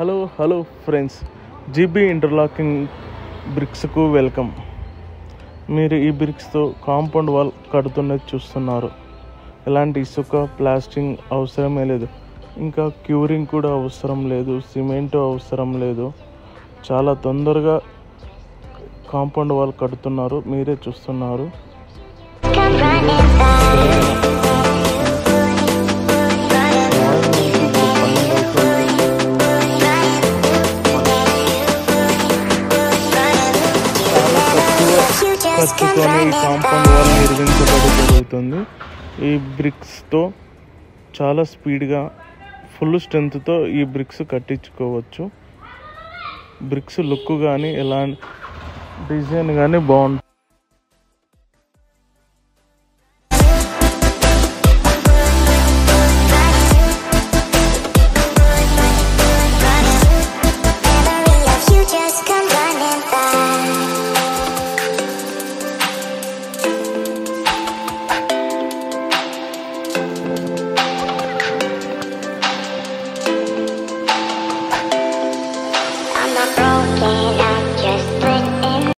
hello hello friends GB interlocking బ్రిక్స్కు welcome మీరు ఈ బ్రిక్స్తో కాంపౌండ్ వాల్ కడుతున్నది చూస్తున్నారు ఎలాంటి ఇసుక ప్లాస్టింగ్ అవసరమే లేదు ఇంకా క్యూరింగ్ కూడా అవసరం లేదు సిమెంట్ అవసరం లేదు చాలా తొందరగా కాంపౌండ్ వాల్ కడుతున్నారు మీరే చూస్తున్నారు ఖర్చుతోనే ఈ కాంపౌండ్ వాల్ నిర్మించబడి జరుగుతుంది ఈ బ్రిక్స్తో చాలా స్పీడ్గా ఫుల్ స్ట్రెంత్తో ఈ బ్రిక్స్ కట్టించుకోవచ్చు బ్రిక్స్ లుక్ కానీ ఎలా డిజైన్ కానీ బాగుంటుంది